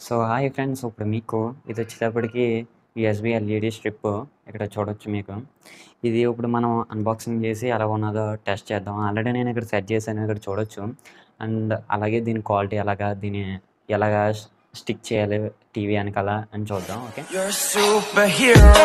So hi friends ఇప్పుడు మీకు ఇది వచ్చేటప్పటికి యూఎస్బి ఎల్ఈడి స్ట్రిప్ ఇక్కడ చూడొచ్చు మీకు ఇది ఇప్పుడు మనం అన్బాక్సింగ్ చేసి ఎలా ఉన్నదో టెస్ట్ చేద్దాం ఆల్రెడీ నేను ఇక్కడ సెట్ చేశాను ఇక్కడ చూడొచ్చు అండ్ అలాగే దీని క్వాలిటీ ఎలాగా దీని ఎలాగా స్టిక్ చేయాలి టీవీ వెనకాల అని చూద్దాం okay You're a superhero.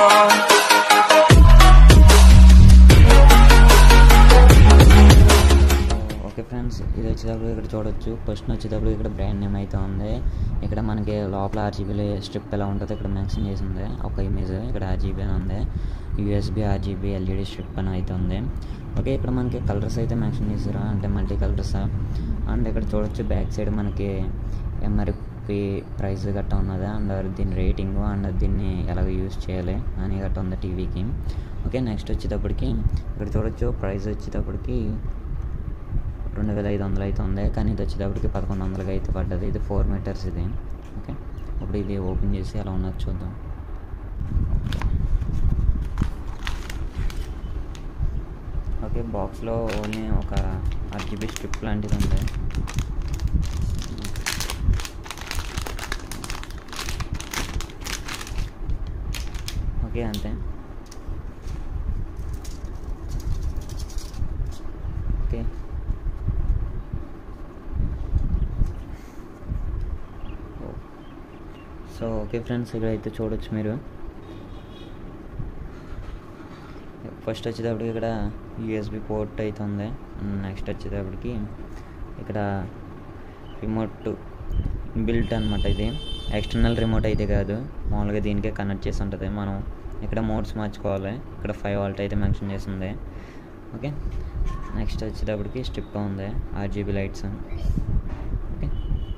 Okay friends ఇది వచ్చేటప్పుడు ఇక్కడ చూడొచ్చు ఫస్ట్ వచ్చేటప్పుడు ఇక్కడ బ్రాండ్ నేమ్ అయితే ఉంది ఇక్కడ మనకి లోపల ఆర్జీబీలో స్ట్రిప్ ఎలా ఉంటుందో ఇక్కడ మెన్షన్ చేసి ఉంది ఒక ఇమేజ్ ఇక్కడ ఆర్జీబీ అని ఉంది యూఎస్బి ఆర్జీబీ ఎల్ఈడి స్ట్రిప్ అని అయితే ఉంది ఓకే ఇక్కడ మనకి కలర్స్ అయితే మెన్షన్ చేశారు అంటే మల్టీ కలర్స్ అండ్ ఇక్కడ చూడొచ్చు బ్యాక్ సైడ్ మనకి ఎంఆర్పి ప్రైస్ గట్టా ఉన్నది అండ్ దీని రేటింగ్ అండ్ దీన్ని ఎలాగ యూస్ చేయాలి అని గట్టా ఉంది టీవీకి ఓకే నెక్స్ట్ వచ్చేటప్పటికి ఇక్కడ చూడొచ్చు ప్రైస్ వచ్చేటప్పటికి రెండు వేల ఐదు వందలు అయితే ఉంది కానీ ఇది వచ్చేటప్పటికి పదకొండు వందలకి అయితే పడ్డది ఇది ఫోర్ మీటర్స్ ఇది ఓకే ఇప్పుడు ఇది ఓపెన్ చేసి ఎలా ఉన్నది చూద్దాం ఓకే బాక్స్లో ఓన్లీ ఒక ఆర్జీబీ స్ట్రిప్ లాంటిది ఉంది ఓకే అంతే ఓకే సో ఓకే ఫ్రెండ్స్ ఇక్కడ అయితే చూడొచ్చు మీరు ఫస్ట్ వచ్చేటప్పటికి ఇక్కడ యూఎస్బి పోర్ట్ అయితే ఉంది నెక్స్ట్ వచ్చేటప్పటికి ఇక్కడ రిమోట్ బిల్ట్ అనమాట ఇది ఎక్స్టర్నల్ రిమోట్ అయితే కాదు మామూలుగా దీనికే కనెక్ట్ చేసి ఉంటుంది మనం ఇక్కడ మోడ్స్ మార్చుకోవాలి ఇక్కడ ఫైవ్ వాల్ట్ అయితే మెన్షన్ చేసింది ఓకే నెక్స్ట్ వచ్చేటప్పటికి స్ట్రిప్ ఉంది ఆర్జీబీ లైట్స్ ఓకే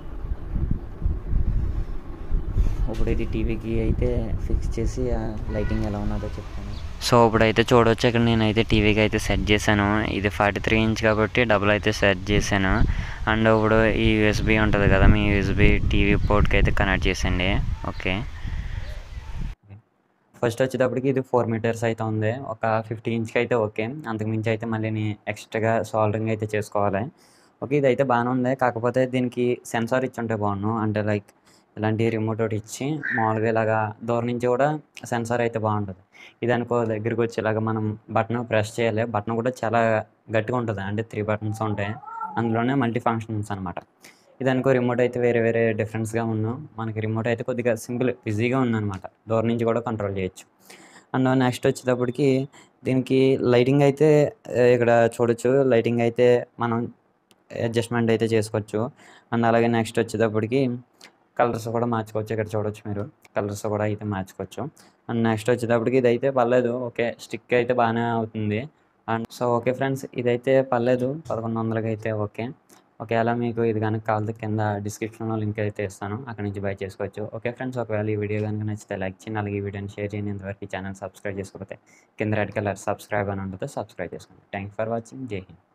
ఇప్పుడు ఇది టీవీకి అయితే ఫిక్స్ చేసి ఆ లైటింగ్ ఎలా ఉన్నదో చెప్తాను సో ఇప్పుడైతే చూడవచ్చు ఇక్కడ నేనైతే టీవీకి అయితే సెట్ చేశాను ఇది ఫార్టీ త్రీ ఇంచ్ కాబట్టి డబుల్ అయితే సెట్ చేశాను అండ్ ఇప్పుడు ఈ యూఎస్బి ఉంటుంది కదా మీ యూఎస్బి టీవీ పోర్ట్కి అయితే కనెక్ట్ చేసండి ఓకే ఫస్ట్ వచ్చేటప్పటికి ఇది ఫోర్ మీటర్స్ అయితే ఉంది ఒక ఫిఫ్టీ ఇంచ్కి అయితే ఓకే అంతకు మించి అయితే మళ్ళీ ఎక్స్ట్రాగా సాల్డరింగ్ అయితే చేసుకోవాలి ఓకే ఇది అయితే బాగానే ఉంది కాకపోతే దీనికి సెన్సార్ ఇచ్చి ఉంటే బాగున్నాను అంటే లైక్ ఇలాంటి రిమోట్ ఒకటి ఇచ్చి మామూలుగా ఇలాగా దూరం నుంచి కూడా సెన్సార్ అయితే బాగుంటుంది ఇది అనుకో దగ్గరికి వచ్చి ఇలాగ మనం బటన్ ప్రెస్ చేయాలి బటన్ కూడా చాలా గట్టిగా ఉంటుంది అంటే త్రీ బటన్స్ ఉంటాయి అందులోనే మల్టీ ఫంక్షన్స్ అనమాట ఇది అనుకో రిమోట్ అయితే వేరే వేరే డిఫరెన్స్గా ఉన్నాం మనకి రిమోట్ అయితే కొద్దిగా సింపుల్ ఈజీగా ఉందన్నమాట దూరం నుంచి కూడా కంట్రోల్ చేయొచ్చు అండ్ నెక్స్ట్ వచ్చేటప్పటికి దీనికి లైటింగ్ అయితే ఆ, ఇక్కడ చూడొచ్చు లైటింగ్ అయితే మనం అడ్జస్ట్మెంట్ అయితే చేసుకోవచ్చు అండ్ అలాగే నెక్స్ట్ వచ్చేటప్పటికి కలర్స్ కూడా మార్చుకోవచ్చు ఇక్కడ చూడొచ్చు మీరు కలర్స్ కూడా అయితే మార్చుకోవచ్చు అండ్ నెక్స్ట్ వచ్చేటప్పటికి ఇదైతే పర్లేదు ఓకే స్టిక్ అయితే బాగానే అవుతుంది అండ్ సో ఓకే ఫ్రెండ్స్ ఇదైతే పర్లేదు పదకొండు వందలకి అయితే ఓకే ఒకవేళ మీకు ఇది కనుక కావాలి కింద డిస్క్రిప్షన్లో లింక్ అయితే ఇస్తాను అక్కడ నుంచి బై చేసుకోవచ్చు ఓకే ఫ్రెండ్స్ ఒకవేళ ఈ వీడియో కనుక నచ్చితే లైక్ చేయండి అలాగే ఈ వీడియోని షేర్ చేయండి ఇంతవరకు ఈ ఛానల్ సబ్స్క్రైబ్ చేసుకోకపోతే కింద రెడ్ కలర్ సబ్స్క్రైబ్ అని ఉంటుంది సబ్స్క్రైబ్ చేసుకోండి థ్యాంక్ ఫర్ వాచింగ్ జై హింద్